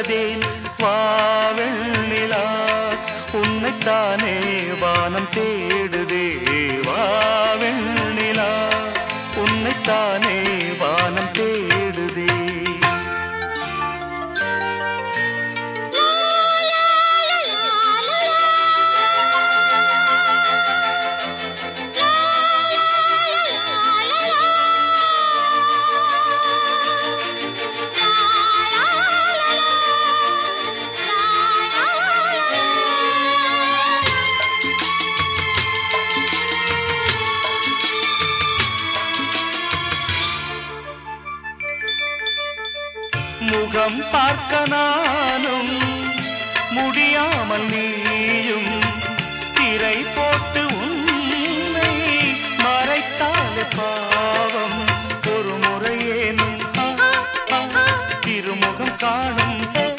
போவதேன் வாவெண்ணிலா உன்னைத்தானே வானம் தேடுதே வாவெண்ணிலா உன்னைத்தானே வானம் தேடுதே முகம் பார்க்க நானும் முடியாமல் நீயும் திரை போட்டு உன்னை மறைத்தாலே பாவம் ஒரு முறையேனும் ஆ, ஆ, திருமுகம் காணும்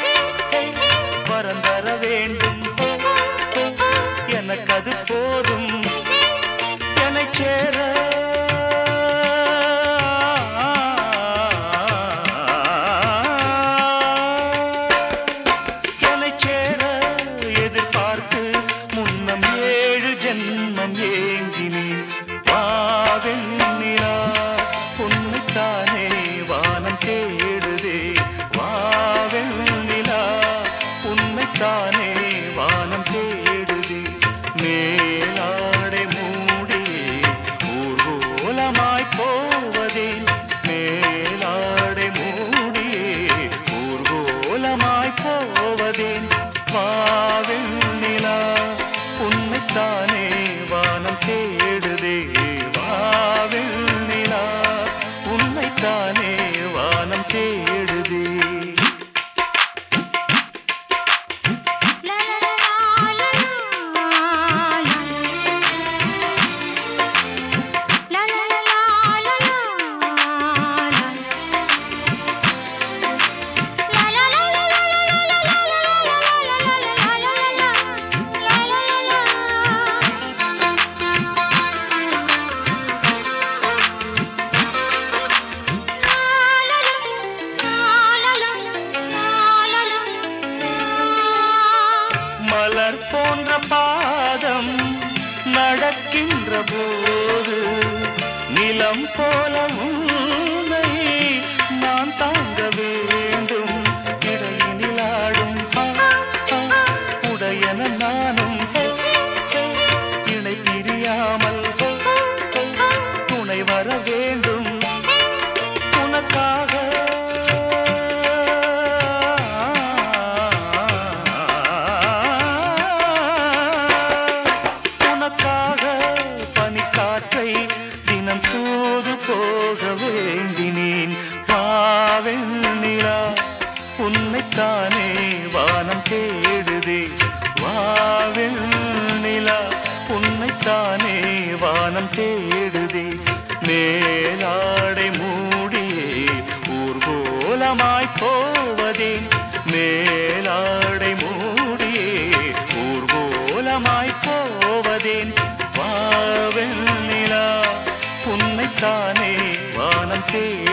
வரம் தர வேண்டும் எனக்கு அது போதும் எனச் சேர எனச் சேர எதிர்பார்த்து முன்னம் ஏழு ஜென்மம் ஏங்கினேன் வாவெண்ணிலா உன்னைத்தானே வானம் தேடுதே வாவெண்ணிலா உன்னைத்தானே வானம் தேடுதே மேலாடை மூடியே ஊர்கோலமாய் போவதே மேலாடை மூடியே ஊர்கோலமாய் போவதேன் வாவெண்ணிலா உன்னைத்தானே வானம் தேடுதே வாவெண்ணிலா உன்னைத்தானே வானம் தேடுதே மலர் போன்ற பாதம் நடக்கின்ற போது நிலம் போல உன்னை நான் தாங்க வேண்டும் இடையினில் ஆடும் ஆ, ஆ, உடையன நானும் இணை பிரியாமல் துணை வர வேண்டும் உனக்காக உனக்காக பனிக்காற்றை தினம் தூது போக வேண்டினேன் பாவெண்ணிலா உன்னைத்தானே வானம் தேடுதே வாவெண்ணிலா உன்னைத்தானே வானம் தேடுதே மேலாடை மூடியே ஊர்கோலமாய் போவதேன் மேலாடை மூடியே ஊர்கோலமாய் போவதேன் வாவெண்ணிலா உன்னைத்தானே வானம் தேடுதே